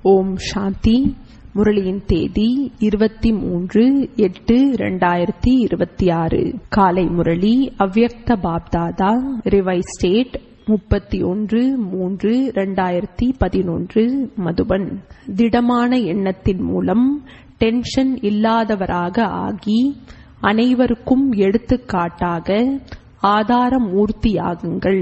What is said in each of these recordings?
ஓம் சாந்தி முரளியின் தேதி இருபத்தி மூன்று எட்டு இரண்டாயிரத்தி இருபத்தி ஆறு காலை முரளி அவ்யக்த பாப்தாதா ரிவைஸ் ஸ்டேட் முப்பத்தி ஒன்று மூன்று இரண்டாயிரத்தி பதினொன்று மதுபன் திடமான எண்ணத்தின் மூலம் டென்ஷன் இல்லாதவராக ஆகி அனைவருக்கும் எடுத்துக்காட்டாக ஆதார மூர்த்தியாகுங்கள்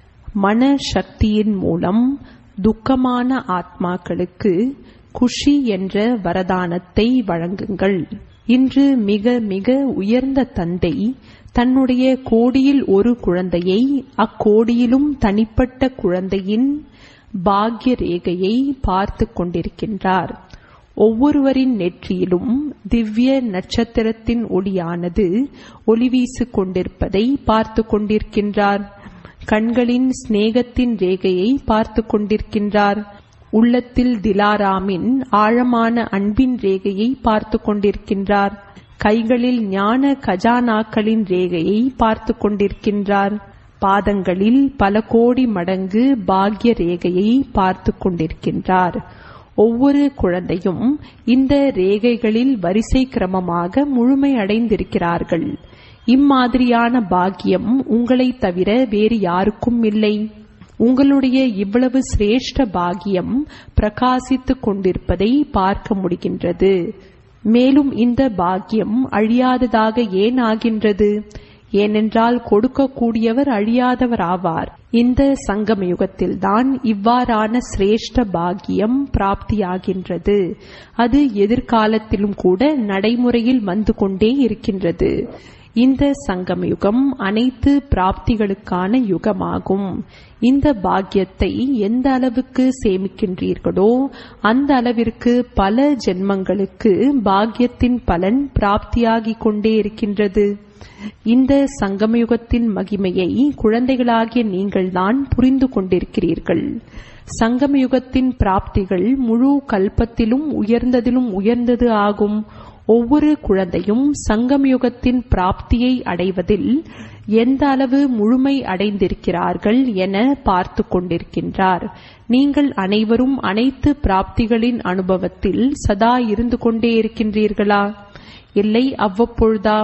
மன சக்தியின் மூலம் துக்கமான ஆத்மாக்களுக்கு குஷி என்ற வரதானத்தை வழங்குங்கள் இன்று மிக மிக உயர்ந்த தந்தை தன்னுடைய கோடியில் ஒரு குழந்தையை அக்கோடியிலும் தனிப்பட்ட குழந்தையின் பாக்ய ரேகையை பார்த்து கொண்டிருக்கின்றார் ஒவ்வொருவரின் நெற்றியிலும் திவ்ய நட்சத்திரத்தின் ஒளியானது ஒளி வீசிக் கொண்டிருப்பதை பார்த்து கொண்டிருக்கின்றார் கண்களின் சிநேகத்தின் ரேகையை பார்த்து கொண்டிருக்கின்றார் உள்ளத்தில் திலாராமின் ஆழமான அன்பின் ரேகையை பார்த்து கொண்டிருக்கின்றார் கைகளில் ஞான கஜானாக்களின் ரேகையை பார்த்து கொண்டிருக்கின்றார் பாதங்களில் பல கோடி மடங்கு பாக்ய ரேகையை பார்த்து கொண்டிருக்கின்றார் ஒவ்வொரு குழந்தையும் இந்த ரேகைகளில் வரிசை கிரமமாக முழுமை அடைந்திருக்கிறார்கள் இம்மாதிரியான பாக்கியம் உங்களை தவிர வேறு யாருக்கும் இல்லை உங்களுடைய இவ்வளவு சிரேஷ்ட பாக்கியம் பிரகாசித்துக் கொண்டிருப்பதை பார்க்க முடிகின்றது மேலும் இந்த பாக்கியம் அழியாததாக ஏன் ஆகின்றது ஏனென்றால் கொடுக்கக்கூடியவர் அழியாதவர் ஆவார் இந்த சங்கம யுகத்தில்தான் இவ்வாறான சிரேஷ்ட பாக்கியம் பிராப்தியாகின்றது அது எதிர்காலத்திலும் கூட நடைமுறையில் வந்து கொண்டே இருக்கின்றது இந்த சங்கம யுகம் அனைத்து பிராப்திகளுக்கான யுகமாகும் இந்த பாக்கியத்தை எந்த அளவுக்கு சேமிக்கின்றீர்களோ அந்த அளவிற்கு பல ஜென்மங்களுக்கு பாக்கியத்தின் பலன் பிராப்தியாகிக் கொண்டே இருக்கின்றது இந்த சங்கமயுகத்தின் மகிமையை குழந்தைகளாகிய நீங்கள்தான் புரிந்து கொண்டிருக்கிறீர்கள் சங்கமயுகத்தின் பிராப்திகள் முழு கல்பத்திலும் உயர்ந்ததிலும் உயர்ந்தது ஆகும் ஒவ்வொரு குழந்தையும் சங்கமயுகத்தின் பிராப்தியை அடைவதில் எந்த அளவு முழுமை அடைந்திருக்கிறார்கள் என பார்த்து கொண்டிருக்கின்றார் நீங்கள் அனைவரும் அனைத்து பிராப்திகளின் அனுபவத்தில் சதா இருந்து கொண்டே இருக்கின்றீர்களா இல்லை அவ்வப்பொழுதா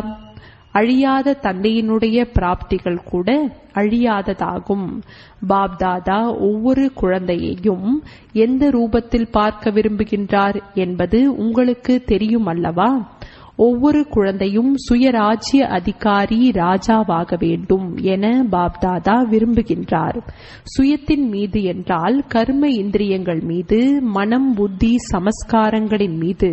அழியாத தந்தையினுடைய பிராப்திகள் கூட அழியாததாகும் பாப்தாதா ஒவ்வொரு குழந்தையையும் எந்த ரூபத்தில் பார்க்க விரும்புகின்றார் என்பது உங்களுக்கு தெரியும் அல்லவா ஒவ்வொரு குழந்தையும் சுயராஜ்ய அதிகாரி ராஜாவாக வேண்டும் என பாப்தாதா விரும்புகின்றார் சுயத்தின் மீது என்றால் கர்ம இந்திரியங்கள் மீது மனம் புத்தி சமஸ்காரங்களின் மீது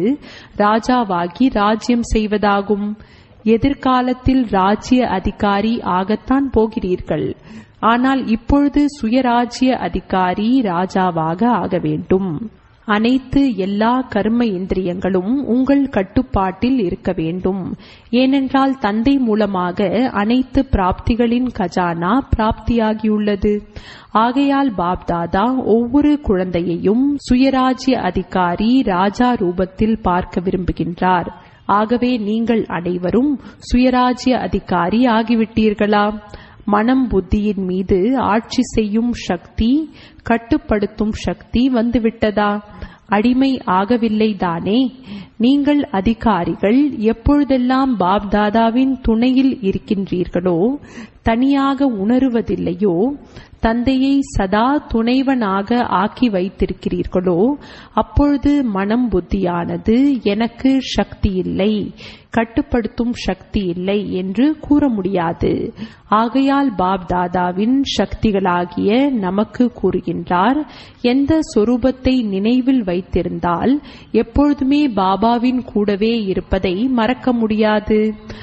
ராஜாவாகி ராஜ்யம் செய்வதாகும் எதிர்காலத்தில் ராஜ்ய அதிகாரி ஆகத்தான் போகிறீர்கள் ஆனால் இப்பொழுது சுயராஜ்ய அதிகாரி ராஜாவாக ஆக வேண்டும் அனைத்து எல்லா கர்ம இந்திரியங்களும் உங்கள் கட்டுப்பாட்டில் இருக்க வேண்டும் ஏனென்றால் தந்தை மூலமாக அனைத்து பிராப்திகளின் கஜானா பிராப்தியாகியுள்ளது ஆகையால் பாப்தாதா ஒவ்வொரு குழந்தையையும் சுயராஜ்ய அதிகாரி ராஜா ரூபத்தில் பார்க்க விரும்புகின்றார் ஆகவே நீங்கள் அனைவரும் சுயராஜ்ய அதிகாரி ஆகிவிட்டீர்களா மனம் புத்தியின் மீது ஆட்சி செய்யும் சக்தி கட்டுப்படுத்தும் சக்தி வந்துவிட்டதா அடிமை ஆகவில்லை தானே நீங்கள் அதிகாரிகள் எப்பொழுதெல்லாம் பாப்தாதாவின் துணையில் இருக்கின்றீர்களோ தனியாக உணருவதில்லையோ தந்தையை சதா துணைவனாக ஆக்கி வைத்திருக்கிறீர்களோ அப்பொழுது மனம் புத்தியானது எனக்கு சக்தி இல்லை கட்டுப்படுத்தும் சக்தி இல்லை என்று கூற முடியாது ஆகையால் பாப் தாதாவின் சக்திகளாகிய நமக்கு கூறுகின்றார் எந்த சொரூபத்தை நினைவில் வைத்திருந்தால் எப்பொழுதுமே பாபாவின் கூடவே இருப்பதை மறக்க முடியாது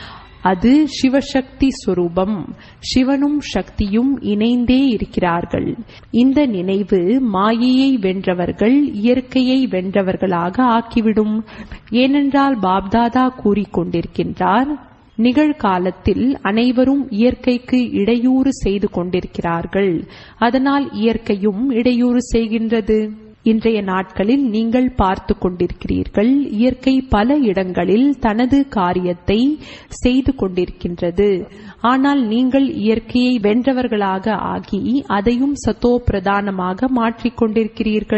அது சிவசக்தி சுரூபம் சிவனும் சக்தியும் இணைந்தே இருக்கிறார்கள் இந்த நினைவு மாயையை வென்றவர்கள் இயற்கையை வென்றவர்களாக ஆக்கிவிடும் ஏனென்றால் பாப்தாதா கூறிக்கொண்டிருக்கின்றார் நிகழ்காலத்தில் அனைவரும் இயற்கைக்கு இடையூறு செய்து கொண்டிருக்கிறார்கள் அதனால் இயற்கையும் இடையூறு செய்கின்றது இன்றைய நாட்களில் நீங்கள் பார்த்து கொண்டிருக்கிறீர்கள் இயற்கை பல இடங்களில் தனது காரியத்தை செய்து கொண்டிருக்கின்றது ஆனால் நீங்கள் இயற்கையை வென்றவர்களாக ஆகி அதையும் சத்தோ பிரதானமாக மாற்றிக் கொண்டிருக்கிறீர்கள்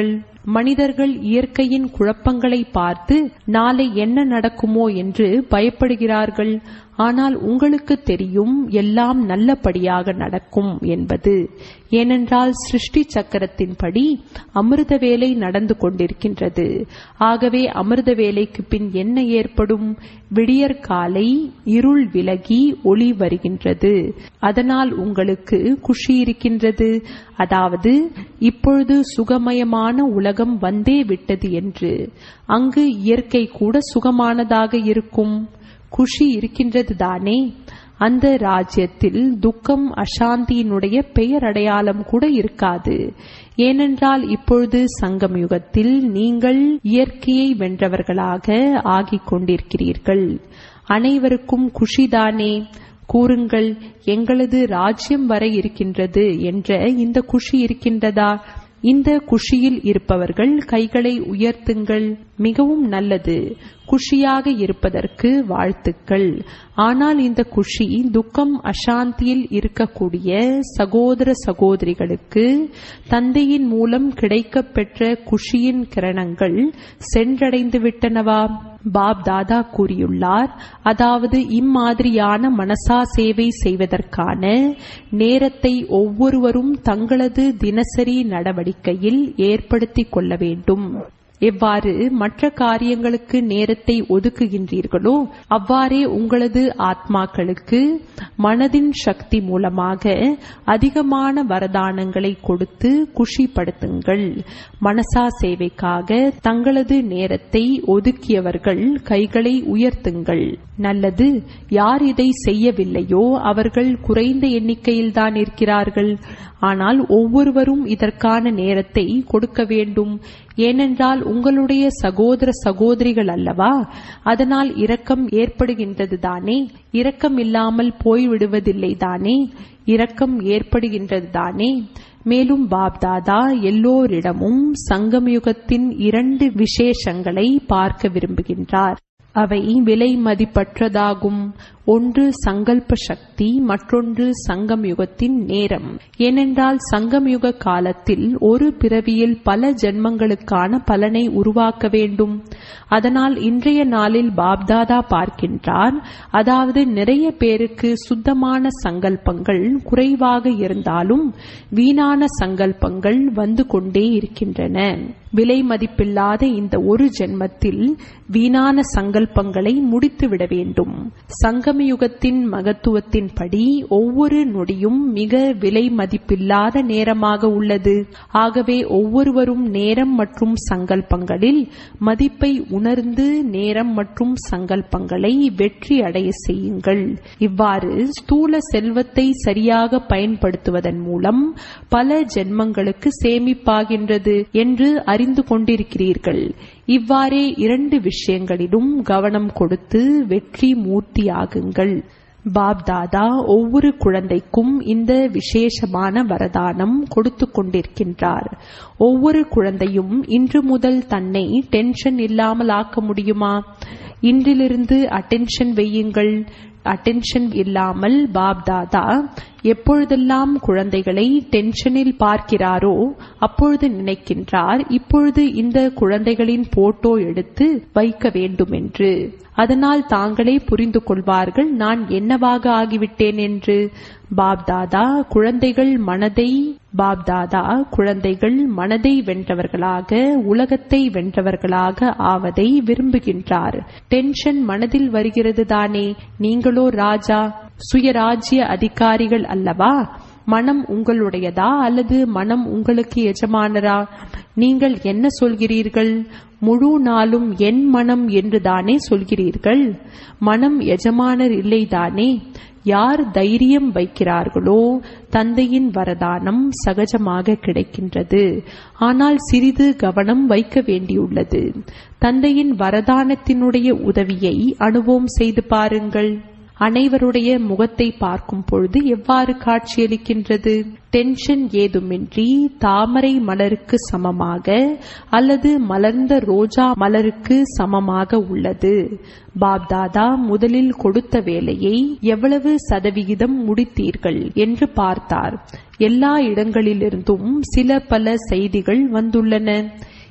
மனிதர்கள் இயற்கையின் குழப்பங்களை பார்த்து நாளை என்ன நடக்குமோ என்று பயப்படுகிறார்கள் ஆனால் உங்களுக்கு தெரியும் எல்லாம் நல்லபடியாக நடக்கும் என்பது ஏனென்றால் சிருஷ்டி சக்கரத்தின்படி அமிர்த வேலை நடந்து கொண்டிருக்கின்றது ஆகவே அமிர்த வேலைக்கு பின் என்ன ஏற்படும் விடியற் காலை இருள் விலகி ஒளி வருகின்றது அதனால் உங்களுக்கு குஷி இருக்கின்றது அதாவது இப்பொழுது சுகமயமான உலகம் வந்தே விட்டது என்று அங்கு இயற்கை கூட சுகமானதாக இருக்கும் குஷி இருக்கின்றது தானே அந்த ராஜ்யத்தில் துக்கம் அசாந்தியினுடைய பெயர் அடையாளம் கூட இருக்காது ஏனென்றால் இப்பொழுது சங்கம் யுகத்தில் நீங்கள் இயற்கையை வென்றவர்களாக ஆகிக் கொண்டிருக்கிறீர்கள் அனைவருக்கும் குஷிதானே கூறுங்கள் எங்களது ராஜ்யம் வர இருக்கின்றது என்ற இந்த குஷி இருக்கின்றதா இந்த குஷியில் இருப்பவர்கள் கைகளை உயர்த்துங்கள் மிகவும் நல்லது குஷியாக இருப்பதற்கு வாழ்த்துக்கள் ஆனால் இந்த குஷி துக்கம் அசாந்தியில் இருக்கக்கூடிய சகோதர சகோதரிகளுக்கு தந்தையின் மூலம் கிடைக்கப் பெற்ற குஷியின் கிரணங்கள் சென்றடைந்து விட்டனவா பாப் தாதா கூறியுள்ளார் அதாவது இம்மாதிரியான மனசா சேவை செய்வதற்கான நேரத்தை ஒவ்வொருவரும் தங்களது தினசரி நடவடிக்கையில் ஏற்படுத்திக் கொள்ள வேண்டும் எவ்வாறு மற்ற காரியங்களுக்கு நேரத்தை ஒதுக்குகின்றீர்களோ அவ்வாறே உங்களது ஆத்மாக்களுக்கு மனதின் சக்தி மூலமாக அதிகமான வரதானங்களை கொடுத்து குஷிப்படுத்துங்கள் மனசா சேவைக்காக தங்களது நேரத்தை ஒதுக்கியவர்கள் கைகளை உயர்த்துங்கள் நல்லது யார் இதை செய்யவில்லையோ அவர்கள் குறைந்த எண்ணிக்கையில்தான் இருக்கிறார்கள் ஆனால் ஒவ்வொருவரும் இதற்கான நேரத்தை கொடுக்க வேண்டும் ஏனென்றால் உங்களுடைய சகோதர சகோதரிகள் அல்லவா அதனால் இரக்கம் ஏற்படுகின்றது தானே இரக்கம் இல்லாமல் போய்விடுவதில்லை தானே இரக்கம் ஏற்படுகின்றது தானே மேலும் பாப்தாதா எல்லோரிடமும் சங்கமயுகத்தின் இரண்டு விசேஷங்களை பார்க்க விரும்புகின்றார் அவை விலை மதிப்பற்றதாகும் ஒன்று சங்கல்ப சக்தி மற்றொன்று சங்கம் யுகத்தின் நேரம் ஏனென்றால் சங்கம் யுக காலத்தில் ஒரு பிறவியில் பல ஜென்மங்களுக்கான பலனை உருவாக்க வேண்டும் அதனால் இன்றைய நாளில் பாப்தாதா பார்க்கின்றார் அதாவது நிறைய பேருக்கு சுத்தமான சங்கல்பங்கள் குறைவாக இருந்தாலும் வீணான சங்கல்பங்கள் வந்து கொண்டே இருக்கின்றன விலை மதிப்பில்லாத இந்த ஒரு ஜென்மத்தில் வீணான சங்கல்பங்களை முடித்துவிட வேண்டும் சங்கமயுகத்தின் மகத்துவத்தின்படி ஒவ்வொரு நொடியும் மிக விலை மதிப்பில்லாத நேரமாக உள்ளது ஆகவே ஒவ்வொருவரும் நேரம் மற்றும் சங்கல்பங்களில் மதிப்பை உணர்ந்து நேரம் மற்றும் சங்கல்பங்களை வெற்றி அடைய செய்யுங்கள் இவ்வாறு ஸ்தூல செல்வத்தை சரியாக பயன்படுத்துவதன் மூலம் பல ஜென்மங்களுக்கு சேமிப்பாகின்றது என்று அறிந்து கொண்டிருக்கிறீர்கள் இவ்வாறே இரண்டு விஷயங்களிலும் கவனம் கொடுத்து வெற்றி மூர்த்தியாகுங்கள் பாப்தாதா ஒவ்வொரு குழந்தைக்கும் இந்த விசேஷமான வரதானம் கொடுத்து கொண்டிருக்கின்றார் ஒவ்வொரு குழந்தையும் இன்று முதல் தன்னை டென்ஷன் இல்லாமல் ஆக்க முடியுமா இன்றிலிருந்து அட்டென்ஷன் வையுங்கள் அட்டென்ஷன் இல்லாமல் பாப்தாதா எப்பொழுதெல்லாம் குழந்தைகளை டென்ஷனில் பார்க்கிறாரோ அப்பொழுது நினைக்கின்றார் இப்பொழுது இந்த குழந்தைகளின் போட்டோ எடுத்து வைக்க வேண்டும் என்று அதனால் தாங்களே புரிந்து கொள்வார்கள் நான் என்னவாக ஆகிவிட்டேன் என்று பாப்தாதா குழந்தைகள் மனதை பாப்தாதா குழந்தைகள் மனதை வென்றவர்களாக உலகத்தை வென்றவர்களாக ஆவதை விரும்புகின்றார் டென்ஷன் மனதில் வருகிறது தானே நீங்களோ ராஜா சுயராஜ்ய அதிகாரிகள் அல்லவா மனம் உங்களுடையதா அல்லது மனம் உங்களுக்கு எஜமானரா நீங்கள் என்ன சொல்கிறீர்கள் முழு நாளும் என் மனம் என்று தானே சொல்கிறீர்கள் மனம் எஜமானர் இல்லைதானே யார் தைரியம் வைக்கிறார்களோ தந்தையின் வரதானம் சகஜமாக கிடைக்கின்றது ஆனால் சிறிது கவனம் வைக்க வேண்டியுள்ளது தந்தையின் வரதானத்தினுடைய உதவியை அனுபவம் செய்து பாருங்கள் அனைவருடைய முகத்தை பார்க்கும் பொழுது எவ்வாறு காட்சியளிக்கின்றது டென்ஷன் ஏதுமின்றி தாமரை மலருக்கு சமமாக அல்லது மலர்ந்த ரோஜா மலருக்கு சமமாக உள்ளது பாப்தாதா முதலில் கொடுத்த வேலையை எவ்வளவு சதவிகிதம் முடித்தீர்கள் என்று பார்த்தார் எல்லா இடங்களிலிருந்தும் சில பல செய்திகள் வந்துள்ளன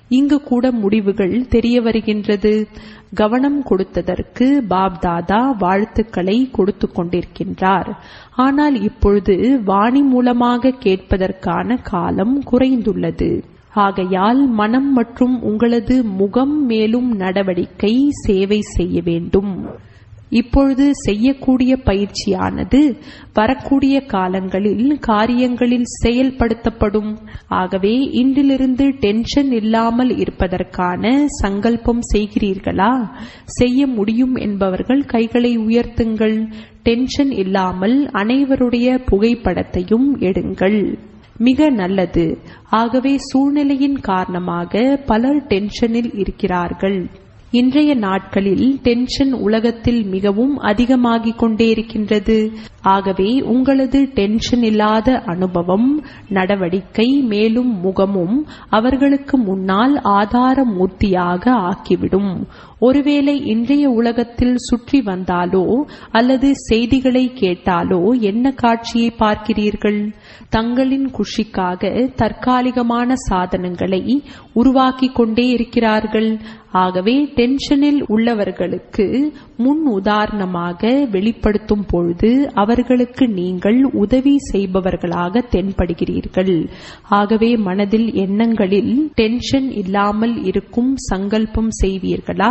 இங்கு கூட முடிவுகள் தெரிய வருகின்றது கவனம் கொடுத்ததற்கு பாப் தாதா வாழ்த்துக்களை கொடுத்து கொண்டிருக்கின்றார் ஆனால் இப்பொழுது வாணி மூலமாக கேட்பதற்கான காலம் குறைந்துள்ளது ஆகையால் மனம் மற்றும் உங்களது முகம் மேலும் நடவடிக்கை சேவை செய்ய வேண்டும் இப்பொழுது செய்யக்கூடிய பயிற்சியானது வரக்கூடிய காலங்களில் காரியங்களில் செயல்படுத்தப்படும் ஆகவே இன்றிலிருந்து டென்ஷன் இல்லாமல் இருப்பதற்கான சங்கல்பம் செய்கிறீர்களா செய்ய முடியும் என்பவர்கள் கைகளை உயர்த்துங்கள் டென்ஷன் இல்லாமல் அனைவருடைய புகைப்படத்தையும் எடுங்கள் மிக நல்லது ஆகவே சூழ்நிலையின் காரணமாக பலர் டென்ஷனில் இருக்கிறார்கள் இன்றைய நாட்களில் டென்ஷன் உலகத்தில் மிகவும் அதிகமாகிக் கொண்டே இருக்கின்றது ஆகவே உங்களது டென்ஷன் இல்லாத அனுபவம் நடவடிக்கை மேலும் முகமும் அவர்களுக்கு முன்னால் ஆதார மூர்த்தியாக ஆக்கிவிடும் ஒருவேளை இன்றைய உலகத்தில் சுற்றி வந்தாலோ அல்லது செய்திகளை கேட்டாலோ என்ன காட்சியை பார்க்கிறீர்கள் தங்களின் குஷிக்காக தற்காலிகமான சாதனங்களை உருவாக்கிக் கொண்டே இருக்கிறார்கள் ஆகவே டென்ஷனில் உள்ளவர்களுக்கு முன் உதாரணமாக வெளிப்படுத்தும் பொழுது அவர்களுக்கு நீங்கள் உதவி செய்பவர்களாக தென்படுகிறீர்கள் ஆகவே மனதில் எண்ணங்களில் டென்ஷன் இல்லாமல் இருக்கும் சங்கல்பம் செய்வீர்களா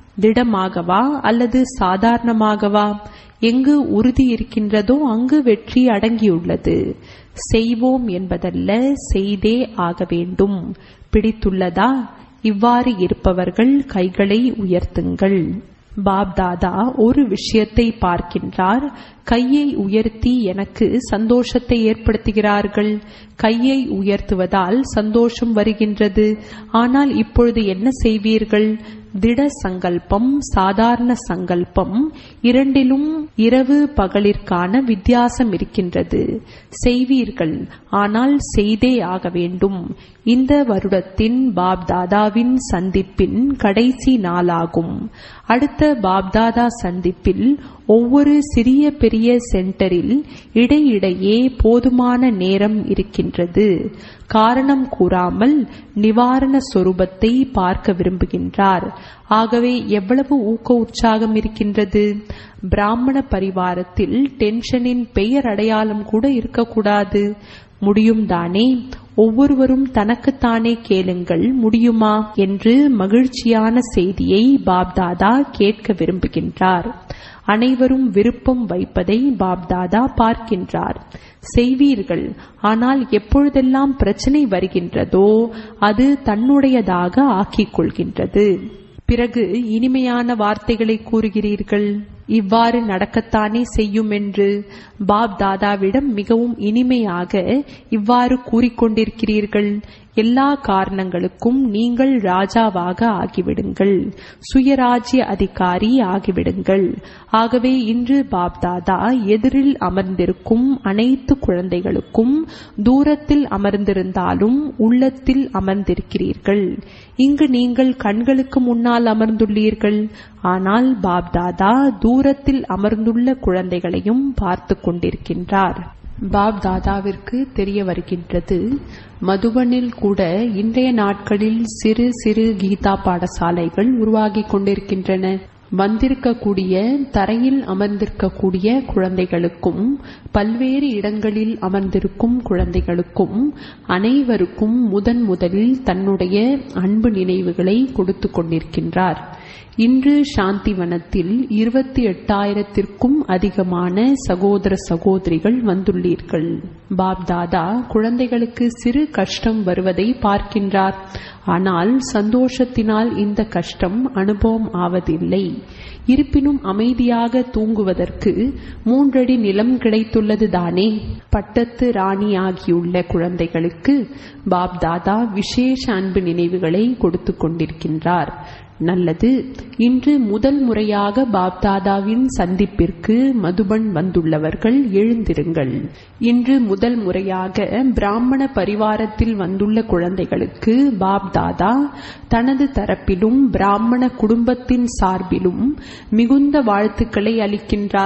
திடமாகவா அல்லது சாதாரணமாகவா எங்கு உறுதி இருக்கின்றதோ அங்கு வெற்றி அடங்கியுள்ளது செய்வோம் என்பதல்ல செய்தே ஆக வேண்டும் பிடித்துள்ளதா இவ்வாறு இருப்பவர்கள் கைகளை உயர்த்துங்கள் பாப்தாதா ஒரு விஷயத்தை பார்க்கின்றார் கையை உயர்த்தி எனக்கு சந்தோஷத்தை ஏற்படுத்துகிறார்கள் கையை உயர்த்துவதால் சந்தோஷம் வருகின்றது ஆனால் இப்பொழுது என்ன செய்வீர்கள் திட சங்கல்பம் சாதாரண சங்கல்பம் இரண்டிலும் இரவு பகலிற்கான வித்தியாசம் இருக்கின்றது செய்வீர்கள் ஆனால் செய்தே ஆக வேண்டும் இந்த வருடத்தின் பாப்தாதாவின் சந்திப்பின் கடைசி நாளாகும் அடுத்த பாப்தாதா சந்திப்பில் ஒவ்வொரு சிறிய பெரிய சென்டரில் இடையிடையே போதுமான நேரம் இருக்கின்றது காரணம் கூறாமல் நிவாரண சொரூபத்தை பார்க்க விரும்புகின்றார் ஆகவே எவ்வளவு ஊக்க உற்சாகம் இருக்கின்றது பிராமண பரிவாரத்தில் டென்ஷனின் பெயர் அடையாளம் கூட இருக்கக்கூடாது முடியும் தானே ஒவ்வொருவரும் தனக்குத்தானே கேளுங்கள் முடியுமா என்று மகிழ்ச்சியான செய்தியை பாப்தாதா கேட்க விரும்புகின்றார் அனைவரும் விருப்பம் வைப்பதை பாப்தாதா பார்க்கின்றார் செய்வீர்கள் ஆனால் எப்பொழுதெல்லாம் பிரச்சனை வருகின்றதோ அது தன்னுடையதாக ஆக்கிக் கொள்கின்றது பிறகு இனிமையான வார்த்தைகளை கூறுகிறீர்கள் இவ்வாறு நடக்கத்தானே செய்யும் என்று பாப் தாதாவிடம் மிகவும் இனிமையாக இவ்வாறு கூறிக்கொண்டிருக்கிறீர்கள் எல்லா காரணங்களுக்கும் நீங்கள் ராஜாவாக ஆகிவிடுங்கள் சுயராஜ்ய அதிகாரி ஆகிவிடுங்கள் ஆகவே இன்று பாப்தாதா எதிரில் அமர்ந்திருக்கும் அனைத்து குழந்தைகளுக்கும் தூரத்தில் அமர்ந்திருந்தாலும் உள்ளத்தில் அமர்ந்திருக்கிறீர்கள் இங்கு நீங்கள் கண்களுக்கு முன்னால் அமர்ந்துள்ளீர்கள் ஆனால் பாப்தாதா தூரத்தில் அமர்ந்துள்ள குழந்தைகளையும் பார்த்து கொண்டிருக்கின்றார் பாப் தாதாவிற்கு தெரிய வருகின்றது மதுபனில் கூட இன்றைய நாட்களில் சிறு சிறு கீதா பாடசாலைகள் உருவாகிக் கொண்டிருக்கின்றன வந்திருக்கக்கூடிய தரையில் அமர்ந்திருக்கக்கூடிய குழந்தைகளுக்கும் பல்வேறு இடங்களில் அமர்ந்திருக்கும் குழந்தைகளுக்கும் அனைவருக்கும் முதன் முதலில் தன்னுடைய அன்பு நினைவுகளை கொடுத்து கொண்டிருக்கின்றார் இன்று சாந்திவனத்தில் இருபத்தி எட்டாயிரத்திற்கும் அதிகமான சகோதர சகோதரிகள் வந்துள்ளீர்கள் பாப்தாதா குழந்தைகளுக்கு சிறு கஷ்டம் வருவதை பார்க்கின்றார் ஆனால் சந்தோஷத்தினால் இந்த கஷ்டம் அனுபவம் ஆவதில்லை இருப்பினும் அமைதியாக தூங்குவதற்கு மூன்றடி நிலம் கிடைத்துள்ளது தானே பட்டத்து ராணி ஆகியுள்ள குழந்தைகளுக்கு பாப்தாதா விசேஷ அன்பு நினைவுகளை கொடுத்து கொண்டிருக்கின்றார் நல்லது இன்று முதல் முறையாக பாப்தாதாவின் சந்திப்பிற்கு மதுபன் வந்துள்ளவர்கள் எழுந்திருங்கள் இன்று முதல் முறையாக பிராமண பரிவாரத்தில் வந்துள்ள குழந்தைகளுக்கு பாப்தாதா தனது தரப்பிலும் பிராமண குடும்பத்தின் சார்பிலும் மிகுந்த வாழ்த்துக்களை அளிக்கின்றார்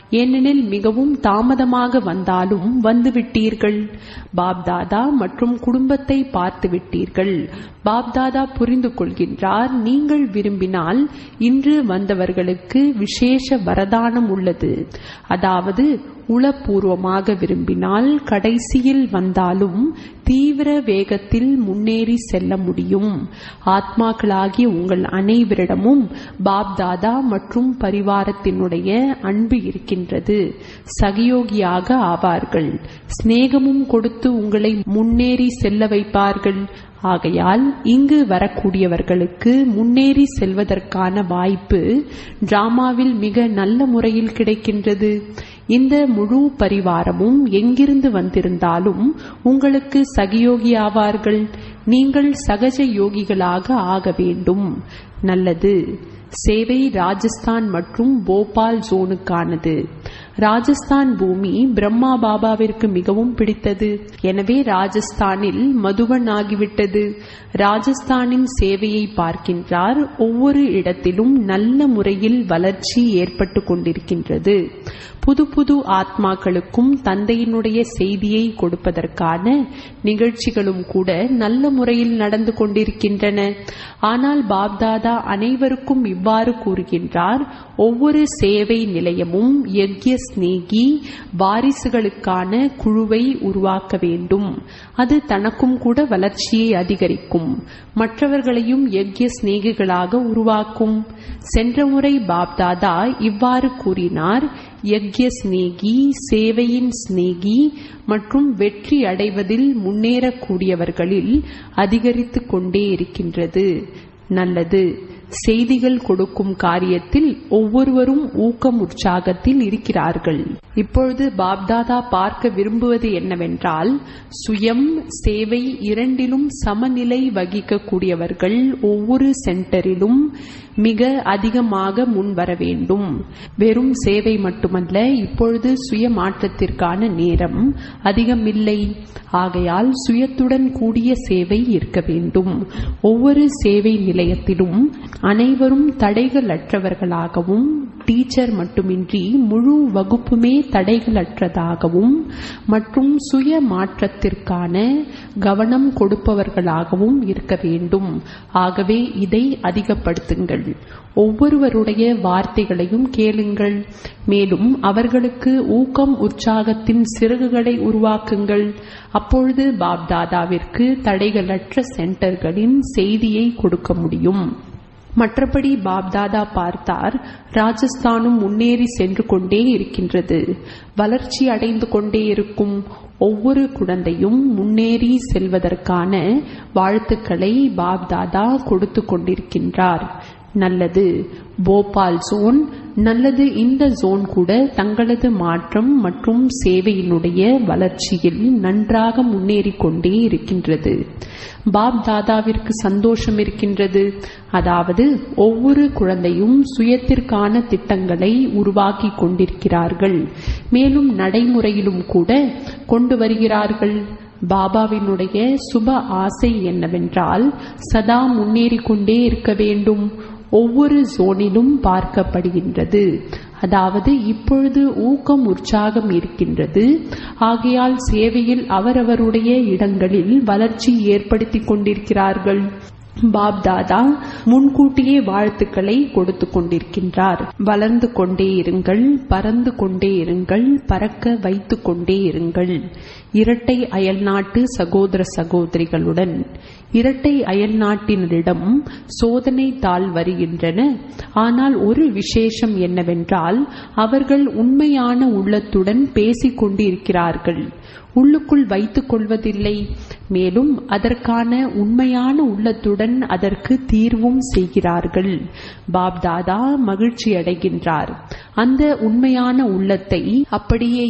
ஏனெனில் மிகவும் தாமதமாக வந்தாலும் வந்துவிட்டீர்கள் பாப்தாதா மற்றும் குடும்பத்தை பார்த்து விட்டீர்கள் பாப்தாதா புரிந்து கொள்கின்றார் நீங்கள் விரும்பினால் இன்று வந்தவர்களுக்கு விசேஷ வரதானம் உள்ளது அதாவது உளப்பூர்வமாக விரும்பினால் கடைசியில் வந்தாலும் தீவிர வேகத்தில் முன்னேறி செல்ல முடியும் ஆத்மாக்களாகிய உங்கள் அனைவரிடமும் பாப்தாதா மற்றும் பரிவாரத்தினுடைய அன்பு இருக்கின்றது சகயோகியாக ஆவார்கள் சிநேகமும் கொடுத்து உங்களை முன்னேறி செல்ல வைப்பார்கள் ஆகையால் இங்கு வரக்கூடியவர்களுக்கு முன்னேறி செல்வதற்கான வாய்ப்பு டிராமாவில் மிக நல்ல முறையில் கிடைக்கின்றது இந்த முழு பரிவாரமும் எங்கிருந்து வந்திருந்தாலும் உங்களுக்கு சகயோகி ஆவார்கள் நீங்கள் சகஜ யோகிகளாக ஆக வேண்டும் நல்லது சேவை ராஜஸ்தான் மற்றும் போபால் ஜோனுக்கானது ராஜஸ்தான் பூமி பிரம்மா பாபாவிற்கு மிகவும் பிடித்தது எனவே ராஜஸ்தானில் மதுவன் ஆகிவிட்டது ராஜஸ்தானின் சேவையை பார்க்கின்றார் ஒவ்வொரு இடத்திலும் நல்ல முறையில் வளர்ச்சி ஏற்பட்டு கொண்டிருக்கின்றது புது புது ஆத்மாக்களுக்கும் தந்தையினுடைய செய்தியை கொடுப்பதற்கான நிகழ்ச்சிகளும் கூட நல்ல முறையில் நடந்து கொண்டிருக்கின்றன ஆனால் பாப்தாதா அனைவருக்கும் இவ்வாறு கூறுகின்றார் ஒவ்வொரு சேவை நிலையமும் யக்ய ஸ்நேகி வாரிசுகளுக்கான குழுவை உருவாக்க வேண்டும் அது தனக்கும் கூட வளர்ச்சியை அதிகரிக்கும் மற்றவர்களையும் யக்ய ஸ்நேகிகளாக உருவாக்கும் சென்ற முறை பாப்தாதா இவ்வாறு கூறினார் யக்ய ஸ்நேகி சேவையின் ஸ்நேகி மற்றும் வெற்றி அடைவதில் முன்னேறக்கூடியவர்களில் அதிகரித்து கொண்டே இருக்கின்றது நல்லது செய்திகள் கொடுக்கும் காரியத்தில் ஒவ்வொருவரும் ஊக்கம் உற்சாகத்தில் இருக்கிறார்கள் இப்பொழுது பாப்தாதா பார்க்க விரும்புவது என்னவென்றால் சுயம் சேவை இரண்டிலும் சமநிலை வகிக்கக்கூடியவர்கள் ஒவ்வொரு சென்டரிலும் மிக அதிகமாக முன் வர வேண்டும் வெறும் சேவை மட்டுமல்ல இப்பொழுது சுய மாற்றத்திற்கான நேரம் அதிகமில்லை ஆகையால் சுயத்துடன் கூடிய சேவை இருக்க வேண்டும் ஒவ்வொரு சேவை நிலையத்திலும் அனைவரும் தடைகளற்றவர்களாகவும் டீச்சர் மட்டுமின்றி முழு வகுப்புமே தடைகளற்றதாகவும் மற்றும் சுய மாற்றத்திற்கான கவனம் கொடுப்பவர்களாகவும் இருக்க வேண்டும் ஆகவே இதை அதிகப்படுத்துங்கள் ஒவ்வொருவருடைய வார்த்தைகளையும் கேளுங்கள் மேலும் அவர்களுக்கு ஊக்கம் உற்சாகத்தின் சிறகுகளை உருவாக்குங்கள் அப்பொழுது பாப்தாதாவிற்கு தடைகளற்ற சென்டர்களின் செய்தியை கொடுக்க முடியும் மற்றபடி பாப்தாதா பார்த்தார் ராஜஸ்தானும் முன்னேறி சென்று கொண்டே இருக்கின்றது வளர்ச்சி அடைந்து கொண்டே இருக்கும் ஒவ்வொரு குழந்தையும் முன்னேறி செல்வதற்கான வாழ்த்துக்களை பாப்தாதா கொடுத்து கொண்டிருக்கின்றார் நல்லது போபால் ஜோன் நல்லது இந்த ஜோன் கூட தங்களது மாற்றம் மற்றும் சேவையினுடைய வளர்ச்சியில் நன்றாக முன்னேறி கொண்டே இருக்கின்றது பாப் தாதாவிற்கு சந்தோஷம் இருக்கின்றது அதாவது ஒவ்வொரு குழந்தையும் சுயத்திற்கான திட்டங்களை உருவாக்கி கொண்டிருக்கிறார்கள் மேலும் நடைமுறையிலும் கூட கொண்டு வருகிறார்கள் பாபாவினுடைய சுப ஆசை என்னவென்றால் சதா முன்னேறி கொண்டே இருக்க வேண்டும் ஒவ்வொரு ஜோனிலும் பார்க்கப்படுகின்றது அதாவது இப்பொழுது ஊக்கம் உற்சாகம் இருக்கின்றது ஆகையால் சேவையில் அவரவருடைய இடங்களில் வளர்ச்சி ஏற்படுத்திக் கொண்டிருக்கிறார்கள் பாப் தாதா முன்கூட்டியே வாழ்த்துக்களை கொடுத்து கொண்டிருக்கின்றார் வளர்ந்து கொண்டே இருங்கள் பறந்து கொண்டே இருங்கள் பறக்க வைத்து கொண்டே இருங்கள் இரட்டை அயல்நாட்டு சகோதர சகோதரிகளுடன் இரட்டை அயல்நாட்டினரிடம் சோதனை தாள் வருகின்றன ஆனால் ஒரு விசேஷம் என்னவென்றால் அவர்கள் உண்மையான உள்ளத்துடன் பேசிக் கொண்டிருக்கிறார்கள் உள்ளுக்குள் வைத்துக் கொள்வதில்லை மேலும் அதற்கான உண்மையான உள்ளத்துடன் அதற்கு தீர்வும் செய்கிறார்கள் பாப்தாதா மகிழ்ச்சி அடைகின்றார் அந்த உண்மையான உள்ளத்தை அப்படியே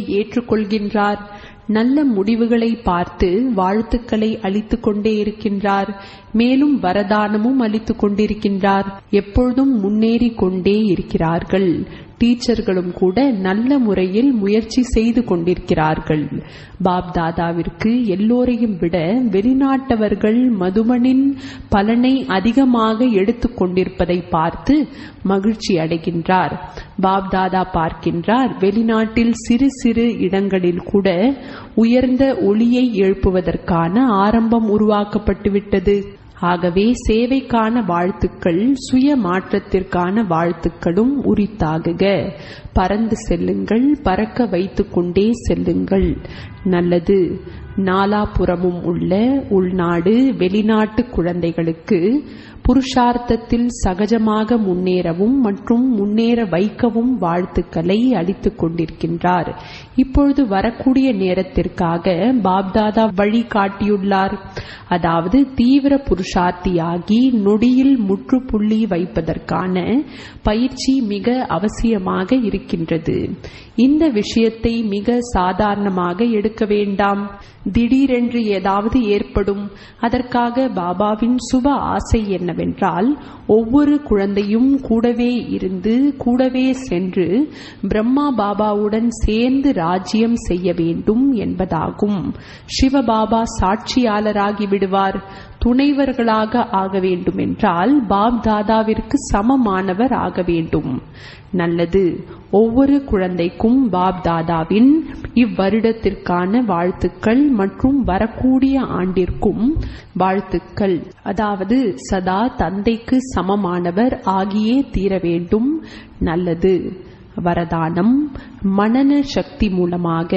ஏற்றுக்கொள்கின்றார் நல்ல முடிவுகளை பார்த்து வாழ்த்துக்களை அளித்துக் கொண்டே இருக்கின்றார் மேலும் வரதானமும் அளித்துக் கொண்டிருக்கின்றார் எப்பொழுதும் முன்னேறி கொண்டே இருக்கிறார்கள் டீச்சர்களும் கூட நல்ல முறையில் முயற்சி செய்து கொண்டிருக்கிறார்கள் பாப் தாதாவிற்கு எல்லோரையும் விட வெளிநாட்டவர்கள் மதுமனின் பலனை அதிகமாக எடுத்துக் கொண்டிருப்பதை பார்த்து மகிழ்ச்சி அடைகின்றார் பாப் தாதா பார்க்கின்றார் வெளிநாட்டில் சிறு சிறு இடங்களில் கூட உயர்ந்த ஒளியை எழுப்புவதற்கான ஆரம்பம் உருவாக்கப்பட்டுவிட்டது ஆகவே சேவைக்கான வாழ்த்துக்கள் சுய மாற்றத்திற்கான வாழ்த்துக்களும் உரித்தாகுக பறந்து செல்லுங்கள் பறக்க வைத்துக் கொண்டே செல்லுங்கள் நல்லது நாலாபுறமும் உள்ள உள்நாடு வெளிநாட்டு குழந்தைகளுக்கு புருஷார்த்தத்தில் சகஜமாக முன்னேறவும் மற்றும் முன்னேற வைக்கவும் வாழ்த்துக்களை அளித்துக் கொண்டிருக்கின்றார் இப்பொழுது வரக்கூடிய நேரத்திற்காக பாப்தாதா வழி காட்டியுள்ளார் அதாவது தீவிர புருஷார்த்தியாகி நொடியில் முற்றுப்புள்ளி வைப்பதற்கான பயிற்சி மிக அவசியமாக இருக்கின்றது இந்த விஷயத்தை மிக சாதாரணமாக எடுக்க வேண்டாம் திடீரென்று ஏதாவது ஏற்படும் அதற்காக பாபாவின் சுப ஆசை என்னவென்றால் ஒவ்வொரு குழந்தையும் கூடவே இருந்து கூடவே சென்று பிரம்மா பாபாவுடன் சேர்ந்து ராஜ்யம் செய்ய வேண்டும் என்பதாகும் சிவபாபா சாட்சியாளராகி விடுவார் துணைவர்களாக ஆக வேண்டுமென்றால் பாப் தாதாவிற்கு சமமானவர் ஆக வேண்டும் நல்லது ஒவ்வொரு குழந்தைக்கும் பாப் தாதாவின் இவ்வருடத்திற்கான வாழ்த்துக்கள் மற்றும் வரக்கூடிய ஆண்டிற்கும் வாழ்த்துக்கள் அதாவது சதா தந்தைக்கு சமமானவர் ஆகியே தீர வேண்டும் நல்லது வரதானம் மனன சக்தி மூலமாக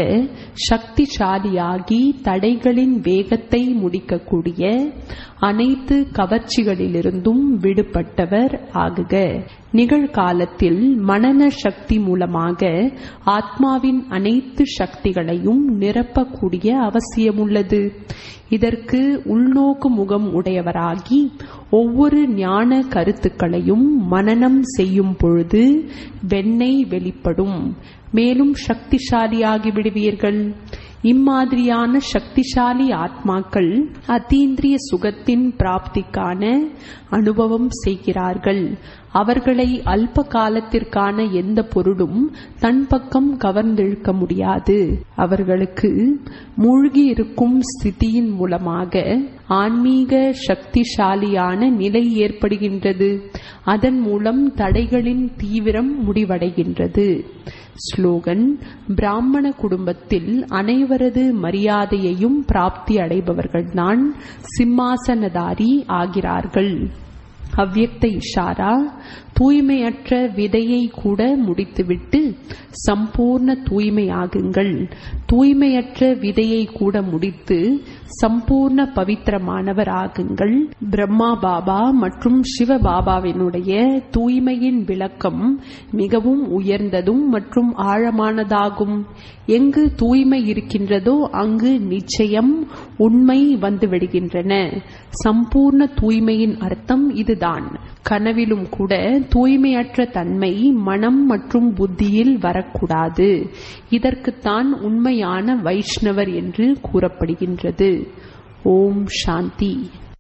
சக்திசாலியாகி தடைகளின் வேகத்தை முடிக்கக்கூடிய அனைத்து கவர்ச்சிகளிலிருந்தும் விடுபட்டவர் ஆகுக நிகழ்காலத்தில் மனன சக்தி மூலமாக ஆத்மாவின் அனைத்து சக்திகளையும் நிரப்பக்கூடிய அவசியமுள்ளது இதற்கு உள்நோக்கு முகம் உடையவராகி ஒவ்வொரு ஞான கருத்துக்களையும் மனனம் செய்யும் பொழுது வெண்ணெய் வெளிப்படும் மேலும் சக்திசாலியாகி விடுவீர்கள் இம்மாதிரியான சக்திசாலி ஆத்மாக்கள் அத்தீந்திரிய சுகத்தின் பிராப்திக்கான அனுபவம் செய்கிறார்கள் அவர்களை அல்ப காலத்திற்கான எந்த பொருளும் தன் பக்கம் கவர்ந்திழுக்க முடியாது அவர்களுக்கு மூழ்கி இருக்கும் ஸ்திதியின் மூலமாக ஆன்மீக சக்திசாலியான நிலை ஏற்படுகின்றது அதன் மூலம் தடைகளின் தீவிரம் முடிவடைகின்றது ஸ்லோகன் பிராமண குடும்பத்தில் அனைவரது மரியாதையையும் பிராப்தி அடைபவர்கள்தான் சிம்மாசனதாரி ஆகிறார்கள் அவ்யக்த இஷாரா தூய்மையற்ற விதையை கூட முடித்துவிட்டு சம்பூர்ண தூய்மையாகுங்கள் தூய்மையற்ற விதையை கூட முடித்து சம்பூர்ண பவித்திரமானவர் ஆகுங்கள் பிரம்மா பாபா மற்றும் சிவ பாபாவினுடைய தூய்மையின் விளக்கம் மிகவும் உயர்ந்ததும் மற்றும் ஆழமானதாகும் எங்கு தூய்மை இருக்கின்றதோ அங்கு நிச்சயம் உண்மை வந்துவிடுகின்றன சம்பூர்ண தூய்மையின் அர்த்தம் இதுதான் கனவிலும் கூட தூய்மையற்ற தன்மை மனம் மற்றும் புத்தியில் வரக்கூடாது இதற்குத்தான் உண்மையான வைஷ்ணவர் என்று கூறப்படுகின்றது ஓம் சாந்தி